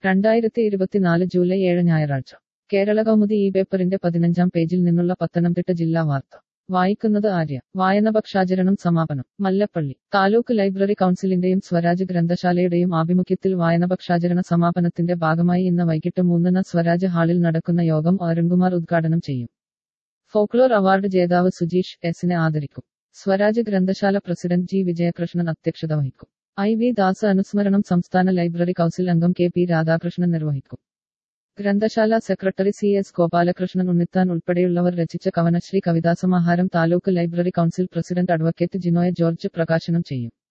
രണ്ടായിരത്തി ഇരുപത്തിനാല് ജൂലൈ ഏഴ് ഞായറാഴ്ച കേരള കൗമുദി ഈ പേപ്പറിന്റെ പതിനഞ്ചാം പേജിൽ നിന്നുള്ള പത്തനംതിട്ട ജില്ലാ വാർത്ത വായിക്കുന്നത് ആര്യ വായനപക്ഷാചരണം സമാപനം മല്ലപ്പള്ളി താലൂക്ക് ലൈബ്രറി കൗൺസിലിന്റെയും സ്വരാജ് ഗ്രന്ഥശാലയുടെയും ആഭിമുഖ്യത്തിൽ വായനപക്ഷാചരണ സമാപനത്തിന്റെ ഭാഗമായി ഇന്ന് വൈകിട്ട് മൂന്നിന് സ്വരാജ് ഹാളിൽ നടക്കുന്ന യോഗം അരുൺകുമാർ ഉദ്ഘാടനം ചെയ്യും ഫോക്ലോർ അവാർഡ് ജേതാവ് സുജീഷ് എസിനെ ആദരിക്കും സ്വരാജ് ഗ്രന്ഥശാല പ്രസിഡന്റ് ജി വിജയകൃഷ്ണൻ അധ്യക്ഷത വഹിക്കും ഐ വി ദാസ് അനുസ്മരണം സംസ്ഥാന ലൈബ്രറി കൗൺസിൽ അംഗം കെ പി രാധാകൃഷ്ണൻ നിർവഹിക്കും ഗ്രന്ഥശാല secretary C S Gopalakrishnan Unnithan ഉൾപ്പെടെയുള്ളവർ രചിച്ച കവനശ്രീ കവിതാസമാഹാരം taluk library council president advocate Jinoy George പ്രകാശനം ചെയ്യും